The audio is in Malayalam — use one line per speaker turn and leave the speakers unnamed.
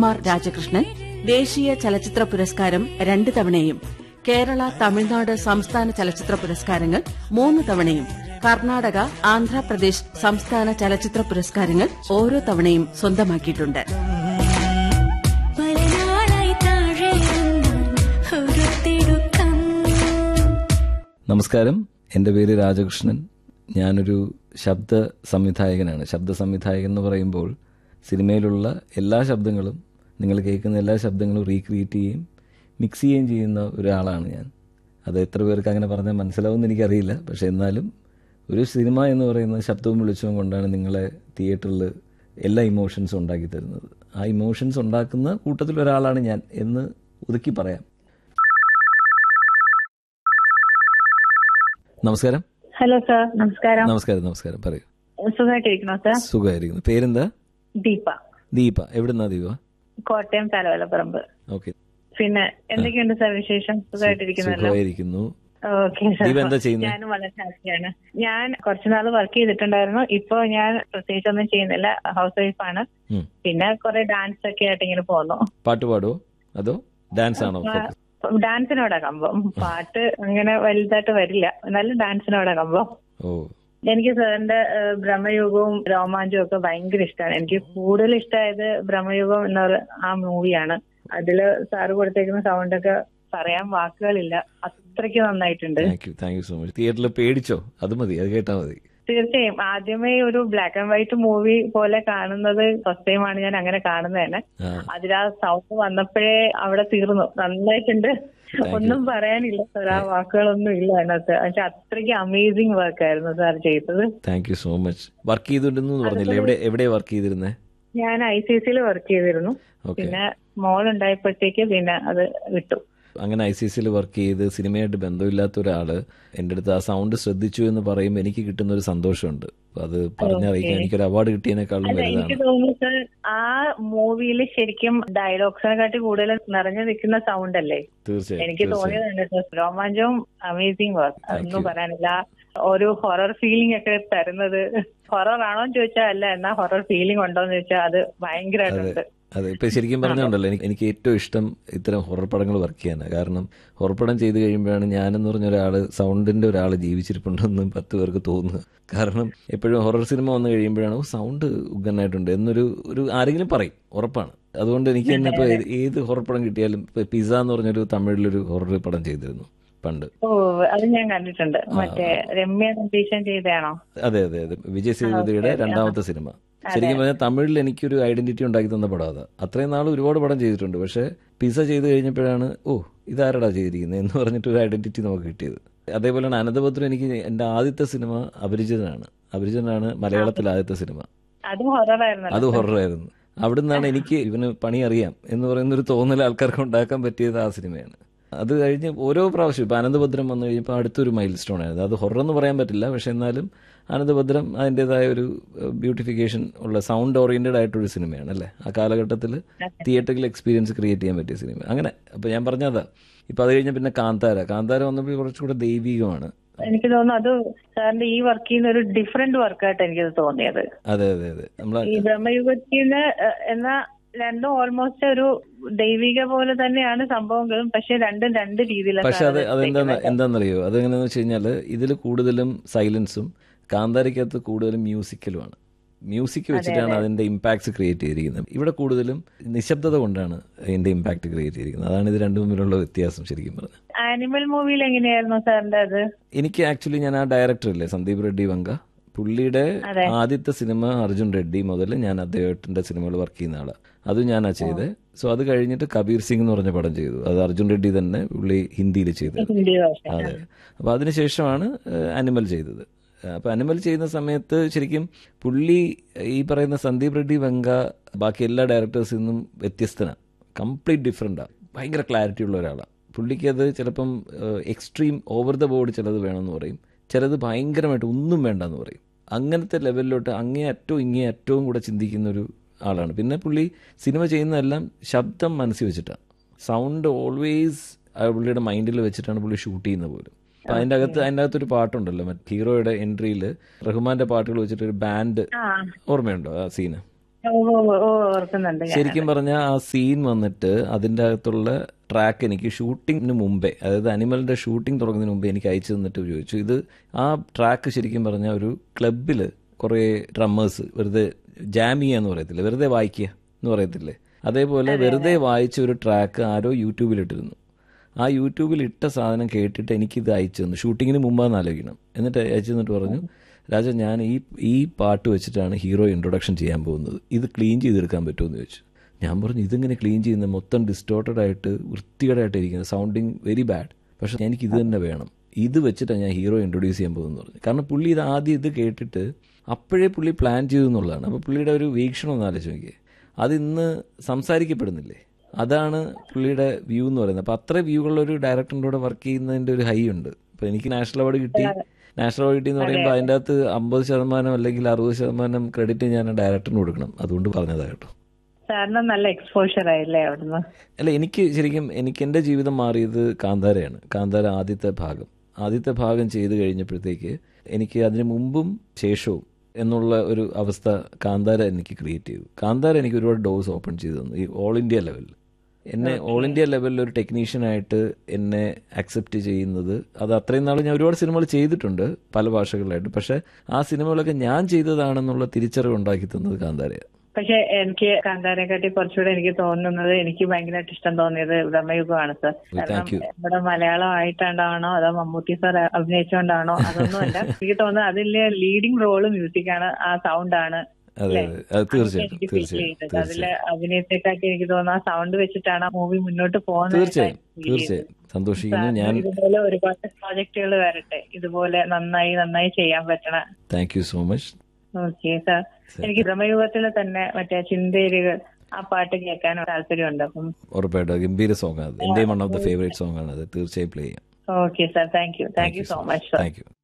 ആർ രാജകൃഷ്ണൻ ദേശീയ ചലച്ചിത്ര പുരസ്കാരം രണ്ട് തവണയും കേരള തമിഴ്നാട് സംസ്ഥാന ചലച്ചിത്ര പുരസ്കാരങ്ങൾ മൂന്ന് തവണയും കർണാടക ആന്ധ്രാപ്രദേശ് സംസ്ഥാന ചലച്ചിത്ര പുരസ്കാരങ്ങൾ ഓരോ തവണയും സ്വന്തമാക്കിയിട്ടുണ്ട്
പലനാളായി താഴെ ഒരു തിടുക്കം
നമസ്കാരം എൻ്റെ പേര് രാജകൃഷ്ണൻ ഞാനൊരു ശബ്ദ സംവിധായകനാണ് ശബ്ദ സംവിധായകൻ എന്ന് പറയുമ്പോൾ സിനിമയിലുള്ള എല്ലാ ശബ്ദങ്ങളും നിങ്ങൾ കേൾക്കുന്ന എല്ലാ ശബ്ദങ്ങളും റീക്രിയേറ്റ് ചെയ്യുകയും മിക്സ് ചെയ്യുകയും ചെയ്യുന്ന ഒരാളാണ് ഞാൻ അത് എത്ര പേർക്ക് അങ്ങനെ പറഞ്ഞാൽ മനസ്സിലാവുമെന്ന് എനിക്കറിയില്ല പക്ഷെ എന്നാലും ഒരു സിനിമ എന്ന് പറയുന്ന ശബ്ദവും വെളിച്ചവും കൊണ്ടാണ് നിങ്ങളെ തിയേറ്ററിൽ എല്ലാ ഇമോഷൻസും ഉണ്ടാക്കി തരുന്നത് ആ ഇമോഷൻസ് ഉണ്ടാക്കുന്ന കൂട്ടത്തിൽ ഒരാളാണ് ഞാൻ എന്ന് ഒതുക്കി പറയാം നമസ്കാരം
ഹലോ സാർ നമസ്കാരം
നമസ്കാരം നമസ്കാരം പറയൂ
സുഖമായിട്ടിരിക്കണോ സാർ
സുഖമായിരിക്കുന്നു പേരെന്താ
ദീപ
ദീപ എവിടുന്നാ ദീപ
കോട്ടയം തലവലപ്പറമ്പ്
ഓക്കെ
പിന്നെ എന്തൊക്കെയുണ്ട് സാർ വിശേഷം സുഖമായിട്ടിരിക്കുന്നല്ലോ
സുഖമായിരിക്കുന്നു
ഓക്കെ
ദീപ എന്താ ചെയ്യുന്നത്
ഞാനും വളരെ ഹാപ്പിയാണ് ഞാൻ കുറച്ചുനാൾ വർക്ക് ചെയ്തിട്ടുണ്ടായിരുന്നു ഇപ്പൊ ഞാൻ പ്രത്യേകിച്ച് ഒന്നും ചെയ്യുന്നില്ല ഹൗസ് വൈഫാണ്
ഉം.
പിന്നെ കുറെ ഡാൻസ് ഒക്കെ ആയിട്ട് ഇങ്ങനെ പോകുന്നു
പാട്ട് പാടുവോ അതോ ഡാൻസ് ആണോ focus?
ഡാൻസിനോടാ കമ്പം പാട്ട് അങ്ങനെ വലുതായിട്ട് വരില്ല എന്നാലും ഡാൻസിനോടാ കമ്പം
ഓ
എനിക്ക് സാറിന്റെ ഏഹ്, ബ്രഹ്മയുഗവും രോമാഞ്ചവും ഒക്കെ ഭയങ്കര ഇഷ്ടമാണ് എനിക്ക് കൂടുതൽ ഇഷ്ടമായത് ബ്രഹ്മയുഗം എന്ന ഒരു- ആ മൂവിയാണ് അതില് സാറ് കൊടുത്തേക്കുന്ന സൗണ്ട് ഒക്കെ പറയാൻ വാക്കുകളില്ല അത്രയ്ക്ക് നന്നായിട്ടുണ്ട്
thank you thank you so much തിയേറ്ററിൽ പേടിച്ചോ അത് മതി അത് കേട്ടാ മതി
തീർച്ചയായും ആദ്യമേ ഒരു ബ്ലാക്ക് ആൻഡ് വൈറ്റ് മൂവി പോലെ കാണുന്നത് ഫസ്റ്റ് ടൈമാണ് ഞാൻ അങ്ങനെ കാണുന്നത് തന്നെ
ആ
അതിൽ ആ സൗണ്ട് വന്നപ്പോഴേ അവിടെ തീർന്നു നന്നായിട്ടുണ്ട്
you.
ഒന്നും പറയാനില്ല സാർ ആ വാക്കുകളൊന്നും ഇല്ല അതിനകത്ത് പക്ഷെ അത്രയ്ക്ക് അമേസിങ് വർക്ക് ആയിരുന്നു സാർ ചെയ്തത്
thank you so much work ചെയ്തിട്ടുണ്ടെന്ന് പറഞ്ഞില്ല എവിടെ എവിടെ വർക്ക് ചെയ്തിരുന്നേ
ഞാൻ ഐ സി സിയിൽ വർക്ക് ചെയ്തിരുന്നു
ഓക്കെ
പിന്നെ മോൾ ഉണ്ടായപ്പോഴത്തേക്ക് പിന്നെ അത് വിട്ടു
അങ്ങനെ ഐ സി സിയിൽ വർക്ക് ചെയ്ത് സിനിമയായിട്ട് ബന്ധമില്ലാത്ത ഒരാള് എൻ്റെ അടുത്ത് ആ സൗണ്ട് ശ്രദ്ധിച്ചു എന്ന് പറയുമ്പോൾ എനിക്ക് കിട്ടുന്ന ഒരു സന്തോഷമുണ്ട് അപ്പൊ അത് പറഞ്ഞറിയിക്കാൻ എനിക്കൊരു അവാർഡ് കിട്ടിയതിനേക്കാളും
അല്ല എനിക്ക്
വലുതാണ്
തോന്നുന്നു സാർ ആ മൂവിയിൽ ശരിക്കും ഡയലോഗ്സിനെ കാട്ടി കൂടുതൽ നിറഞ്ഞു നിൽക്കുന്ന സൗണ്ട് അല്ലേ
തീർച്ചയായും
എനിക്ക്
തീർച്ചയായും
തോന്നിയതുണ്ട് സാർ രോമാഞ്ചവും അമേസിംഗ് വർക്ക്
Thank
ഒന്നും
you.
പറയാനില്ല ഒരു ഹൊറർ ഫീലിംഗ് ഒക്കെ തരുന്നത് ഹൊറർ ആണോ എന്ന് ചോദിച്ചാൽ അല്ല എന്നാ ഹൊറർ ഫീലിംഗ് ഉണ്ടോ എന്ന് ചോദിച്ചാൽ അത് ഭയങ്കരമായിട്ടുണ്ട്
അതെ ഇപ്പൊ ശരിക്കും പറഞ്ഞുണ്ടല്ലോ എനിക്ക് എനിക്ക് ഏറ്റവും ഇഷ്ടം ഇത്തരം ഹൊറർ പടങ്ങൾ വർക്ക് ചെയ്യാനാണ് കാരണം ഹൊറർ പടം ചെയ്ത് കഴിയുമ്പോഴാണ് ഞാനെന്ന് പറഞ്ഞ ഒരാൾ സൗണ്ടിന്റെ ഒരാൾ ജീവിച്ചിരിപ്പുണ്ടെന്ന് പത്ത് പേർക്ക് തോന്നുക കാരണം എപ്പോഴും ഹൊറർ സിനിമ വന്നു കഴിയുമ്പോഴാണ് "ഓ, സൗണ്ട് ഉഗ്രനായിട്ടുണ്ട് എന്നൊരു ഒരു ആരെങ്കിലും പറയും ഉറപ്പാണ് അതുകൊണ്ട് എനിക്ക് തന്നെ ഇപ്പൊ ഏത് ഏത് ഹൊറർ പടം കിട്ടിയാലും ഇപ്പൊ പിസ എന്ന് പറഞ്ഞൊരു തമിഴിലൊരു ഹൊറർ പടം ചെയ്തിരുന്നു പണ്ട്
ഓ അത് ഞാൻ കണ്ടിട്ടുണ്ട് മറ്റേ രമ്യ നമ്പീശൻ ചെയ്തതാണോ
അതെ അതെ അതെ വിജയ് സേതുപതിയുടെ രണ്ടാമത്തെ സിനിമ ശരിക്കും പറഞ്ഞാൽ തമിഴിൽ എനിക്കൊരു ഐഡന്റിറ്റി ഉണ്ടാക്കി തന്ന പടം അതാ അത്രയും നാൾ ഒരുപാട് പടം ചെയ്തിട്ടുണ്ട് പക്ഷെ പിസ ചെയ്ത് കഴിഞ്ഞപ്പോഴാണ് ഓ ഇതാരടാ ചെയ്തിരിക്കുന്നത് എന്ന് പറഞ്ഞിട്ട് ഒരു ഐഡന്റിറ്റി നമുക്ക് കിട്ടിയത് അതേപോലെയാണ് അനന്തഭദ്രം എനിക്ക് എന്റെ ആദ്യത്തെ സിനിമ അപരിചിതനാണ് അപരിചിതനാണ് മലയാളത്തിലെ ആദ്യത്തെ സിനിമ
അതും ഹൊറർ ആയിരുന്നല്ലോ
അത് ഹൊററായിരുന്നു അവിടെ നിന്നാണ് എനിക്ക് ഇവന് പണി അറിയാം എന്ന് പറയുന്ന ഒരു തോന്നൽ ആൾക്കാർക്ക് ഉണ്ടാക്കാൻ പറ്റിയത് ആ സിനിമയാണ് അത് കഴിഞ്ഞ് ഓരോ പ്രാവശ്യം ഇപ്പൊ അനന്തഭദ്രം വന്നു കഴിഞ്ഞപ്പോൾ അടുത്തൊരു മൈൽ സ്റ്റോൺ ആയിരുന്നു അത് ഹൊറർ എന്ന് പറയാൻ പറ്റില്ല പക്ഷെ എന്നാലും അനന്തഭദ്രം അതിൻ്റെതായ ഒരു ബ്യൂട്ടിഫിക്കേഷൻ ഉള്ള സൗണ്ട് ഓറിയന്റഡ് ആയിട്ടൊരു സിനിമയാണ് അല്ലേ ആ കാലഘട്ടത്തിൽ തിയേറ്ററിൽ എക്സ്പീരിയൻസ് ക്രിയേറ്റ് ചെയ്യാൻ പറ്റിയ സിനിമ അങ്ങനെ അപ്പൊ ഞാൻ പറഞ്ഞതാ ഇപ്പൊ അത് കഴിഞ്ഞ പിന്നെ കാന്താര കാന്താര വന്നപ്പോൾ കുറച്ചുകൂടെ ദൈവികമാണ്
എനിക്ക് തോന്നുന്നു അത് സാറിന്റെ ഈ വർക്ക് ചെയ്യുന്ന ഒരു ഡിഫറെന്റ് വർക്കായിട്ട് എനിക്കത് തോന്നിയത്
അതെ അതെ അതെ നമ്മൾ
ഈ ബ്രഹ്മയുഗത്തിന് എന്ന രണ്ടും ഓൾമോസ്റ്റ് ഒരു ദൈവിക പോലെ തന്നെയാണ് സംഭവങ്ങളും പക്ഷെ രണ്ടും രണ്ട് രീതിയിലാണ്
പക്ഷെ അത്
സാർ അത്
അതെന്താന്ന്
ചെയ്തേക്കുന്നത്.
എന്താണെന്നറിയോ അതെങ്ങനെയാന്ന് വെച്ച് കഴിഞ്ഞാൽ ഇതിൽ കൂടുതലും സൈലൻസും കാന്താരയ്ക്കകത്ത് കൂടുതലും മ്യൂസിക്കലുമാണ് മ്യൂസിക് വെച്ചിട്ടാണ് അതിന്റെ ഇമ്പാക്ട്സ് ക്രിയേറ്റ് ചെയ്തിരിക്കുന്നത് ഇവിടെ കൂടുതലും നിശബ്ദത കൊണ്ടാണ് അതിന്റെ ഇമ്പാക്ട് ക്രിയേറ്റ് ചെയ്തിരിക്കുന്നത് അതാണ് ഇത് രണ്ടും തമ്മിലുള്ള വ്യത്യാസം ശരിക്കും പറഞ്ഞത്
ആനിമൽ മൂവിയിൽ എങ്ങനെയായിരുന്നു സാറിന്റെ അത്
എനിക്ക് ആക്ച്വലി ഞാൻ ആ ഡയറക്ടർ ഇല്ലേ സന്ദീപ് റെഡ്ഡി വങ്ക പുള്ളിയുടെ
അതെ.
ആദ്യത്തെ സിനിമ അർജുൻ റെഡ്ഡി മുതൽ ഞാൻ അദ്ദേഹത്തിന്റെ സിനിമകൾ വർക്ക് ചെയ്യുന്ന ആളാണ് അത് ഞാനാ ചെയ്തത് സോ അത് കഴിഞ്ഞിട്ട് കബീർ സിംഗ് എന്ന് പറഞ്ഞ പടം ചെയ്തു അത് അർജുൻ റെഡ്ഡി തന്നെ പുള്ളി ഹിന്ദിയിൽ ചെയ്തത്
ഹിന്ദി ഭാഷ
അതെ അപ്പൊ അതിനുശേഷമാണ് അനിമൽ ചെയ്തത് അപ്പൊ അനിമൽ ചെയ്യുന്ന സമയത്ത് ശരിക്കും പുള്ളി ഈ പറയുന്ന സന്ദീപ് റെഡ്ഡി വെങ്ക ബാക്കി എല്ലാ ഡയറക്ടേഴ്സിൽ നിന്നും വ്യത്യസ്തനാണ് കംപ്ലീറ്റ് ഡിഫറെൻ്റാണ് ഭയങ്കര ക്ലാരിറ്റി ഉള്ള ഒരാളാണ് പുള്ളിക്ക് അത് ചിലപ്പം എക്സ്ട്രീം ഓവർ ദ ബോർഡ് ചിലത് വേണമെന്ന് പറയും ചിലത് ഭയങ്കരമായിട്ട് ഒന്നും വേണ്ടെന്ന് പറയും അങ്ങനത്തെ ലെവലിലോട്ട് അങ്ങേ അറ്റവും ഇങ്ങേ അറ്റവും കൂടെ ചിന്തിക്കുന്ന ഒരു ആളാണ് പിന്നെ പുള്ളി സിനിമ ചെയ്യുന്നതെല്ലാം ശബ്ദം മനസ്സിൽ വെച്ചിട്ടാണ് സൗണ്ട് ഓൾവേസ് പുള്ളിയുടെ മൈൻഡിൽ വെച്ചിട്ടാണ് പുള്ളി ഷൂട്ട് ചെയ്യുന്നത് പോലും അപ്പൊ അതിന്റെ അകത്ത് അതിന്റെ അകത്തൊരു പാട്ടുണ്ടല്ലോ മറ്റേ ഹീറോയുടെ എൻട്രിയിൽ റഹ്മാന്റെ പാട്ടുകൾ വെച്ചിട്ട് ഒരു ബാൻഡ്
ആ
ഓർമ്മയുണ്ടോ ആ സീന്
ഓ ഓ, ഓ, ഓ, ഓർക്കുന്നുണ്ട് ഞാൻ
ശരിക്കും പറഞ്ഞാൽ ആ സീൻ വന്നിട്ട് അതിൻ്റെ അകത്തുള്ള ട്രാക്ക് എനിക്ക് ഷൂട്ടിങ്ങിന് മുമ്പേ അതായത് അനിമലിന്റെ ഷൂട്ടിംഗ് തുടങ്ങുന്നതിന് മുമ്പേ എനിക്ക് അയച്ചു തന്നിട്ട് ചോദിച്ചു ഇത് ആ ട്രാക്ക് ശരിക്കും പറഞ്ഞാൽ ഒരു ക്ലബിൽ കുറേ ഡ്രമ്മേഴ്സ് വെറുതെ ജാം ചെയ്യാന്ന് പറയത്തില്ലേ വെറുതെ വായിക്കുക എന്ന് പറയത്തില്ലേ അതേപോലെ വെറുതെ വായിച്ച ഒരു ട്രാക്ക് ആരോ യൂട്യൂബിൽ ഇട്ടിരുന്നു ആ യൂട്യൂബിൽ ഇട്ട സാധനം കേട്ടിട്ട് എനിക്കിത് അയച്ചു തന്നു ഷൂട്ടിങ്ങിന് മുമ്പാന്ന് ആലോചിക്കണം എന്നിട്ട് അയച്ചു തന്നിട്ട് പറഞ്ഞു രാജ ഞാൻ ഈ ഈ പാട്ട് വെച്ചിട്ടാണ് ഹീറോ ഇൻട്രൊഡക്ഷൻ ചെയ്യാൻ പോകുന്നത് ഇത് ക്ലീൻ ചെയ്തെടുക്കാൻ പറ്റുമെന്ന് ചോദിച്ചു ഞാൻ പറഞ്ഞു ഇതിങ്ങനെ ക്ലീൻ ചെയ്യുന്ന മൊത്തം ഡിസ്റ്റോർട്ടഡ് ആയിട്ട് വൃത്തികേടായിട്ട് ഇരിക്കുന്നത് സൗണ്ടിങ് വെരി ബാഡ് പക്ഷെ എനിക്ക് ഇത് തന്നെ വേണം ഇത് വെച്ചിട്ടാണ് ഞാൻ ഹീറോ ഇൻട്രൊഡ്യൂസ് ചെയ്യാൻ പോകുന്നത് പറഞ്ഞു കാരണം പുള്ളി ഇത് ആദ്യം ഇത് കേട്ടിട്ട് അപ്പോഴേ പുള്ളി പ്ലാൻ ചെയ്തു എന്നുള്ളതാണ് അപ്പോൾ പുള്ളിയുടെ ഒരു വീക്ഷണം ഒന്ന് ആലോചിച്ച് നോക്കിയേ അതിന്ന് സംസാരിക്കപ്പെടുന്നില്ലേ അതാണ് പുള്ളിയുടെ വ്യൂ എന്ന് പറയുന്നത് അപ്പോൾ അത്ര വ്യൂ ഉള്ള ഒരു ഡയറക്ടറിൻ്റെ കൂടെ വർക്ക് ചെയ്യുന്നതിൻ്റെ ഒരു ഹൈ ഉണ്ട് ഇപ്പോൾ എനിക്ക് നാഷണൽ അവാർഡ് കിട്ടി നാഷണൽ അവാർഡ് കിട്ടി എന്ന് പറയുമ്പോൾ അതിൻ്റെ അകത്ത് അമ്പത് ശതമാനം അല്ലെങ്കിൽ അറുപത് ശതമാനം ക്രെഡിറ്റ് ഞാൻ ഡയറക്ടറിന് കൊടുക്കണം അതുകൊണ്ട് പറഞ്ഞതാ കേട്ടോ
സാറിന് നല്ല എക്സ്പോഷർ ആയില്ലേ അവിടുന്ന്
അല്ല എനിക്ക് ശരിക്കും എനിക്ക് എൻ്റെ ജീവിതം മാറിയത് കാന്താരയാണ് കാന്താര ആദ്യത്തെ ഭാഗം ആദ്യത്തെ ഭാഗം ചെയ്ത് കഴിഞ്ഞപ്പോഴത്തേക്ക് എനിക്ക് അതിന് മുമ്പും ശേഷവും എന്നുള്ള ഒരു അവസ്ഥ കാന്താര എനിക്ക് ക്രിയേറ്റ് ചെയ്തു കാന്താര എനിക്ക് ഒരുപാട് ഡോസ് ഓപ്പൺ ചെയ്തു തന്നു ഈ ഓൾ ഇന്ത്യ ലെവലിൽ എന്നെ ഓൾ ഇന്ത്യ ലെവലിൽ ഒരു ടെക്നീഷ്യനായിട്ട് എന്നെ അക്സെപ്റ്റ് ചെയ്യുന്നത് അത് അത്രയും നാൾ ഞാൻ ഒരുപാട് സിനിമകൾ ചെയ്തിട്ടുണ്ട് പല ഭാഷകളിലായിട്ട് പക്ഷെ ആ സിനിമകളൊക്കെ ഞാൻ ചെയ്തതാണെന്നുള്ള തിരിച്ചറിവ് ഉണ്ടാക്കി തന്നത് കാന്താരയാണ്
പക്ഷെ എനിക്ക് കാന്താരെക്കാട്ടി കുറച്ചുകൂടെ എനിക്ക് തോന്നുന്നത് എനിക്ക് ഭയങ്കരമായിട്ട് ഇഷ്ടം തോന്നിയത് ബ്രഹ്മയുഗമാണ് സാർ കാരണം
thank you.
ഇവിടെ മലയാളം ആയിട്ടാണോ അതോ മമ്മൂട്ടി സാർ അഭിനയിച്ചുകൊണ്ടാണോ അതൊന്നുമല്ല എനിക്ക് തോന്നുന്നത് അതിലെ ലീഡിംഗ് റോള് മ്യൂസിക്കാണ് ആ സൗണ്ട് ആണ്
അതെ അതെ അത് തീർച്ചയായിട്ടും
എനിക്ക് ഫീൽ
തീർച്ചയായും
ചെയ്തത് അതിലെ
തീർച്ചയായും
അഭിനയത്തെക്കാട്ടി എനിക്ക് തോന്നുന്നു ആ സൗണ്ട് വെച്ചിട്ടാണ് ആ മൂവി മുന്നോട്ട് പോകുന്നത്
തീർച്ചയായും തീർച്ചയായും സന്തോഷിക്കുന്നു ഞാൻ
ഇതുപോലെ ഒരുപാട് പ്രോജക്റ്റുകൾ വരട്ടെ ഇതുപോലെ നന്നായി നന്നായി ചെയ്യാൻ പറ്റണ
thank you so much
okay sir എനിക്ക് ബ്രഹ്മയുഗത്തിൽ തന്നെ മറ്റേ ചിന്തേരികൾ ആ പാട്ട് കേൾക്കാൻ താല്പര്യമുണ്ട് അപ്പം
ഉറപ്പായിട്ടും ഗംഭീര സോങ് ആണ് എൻ്റെ one of the favourite song ആണ് അത് തീർച്ചയായും പ്ലേ ചെയ്യാം
okay sir thank you thank you so much sir
thank U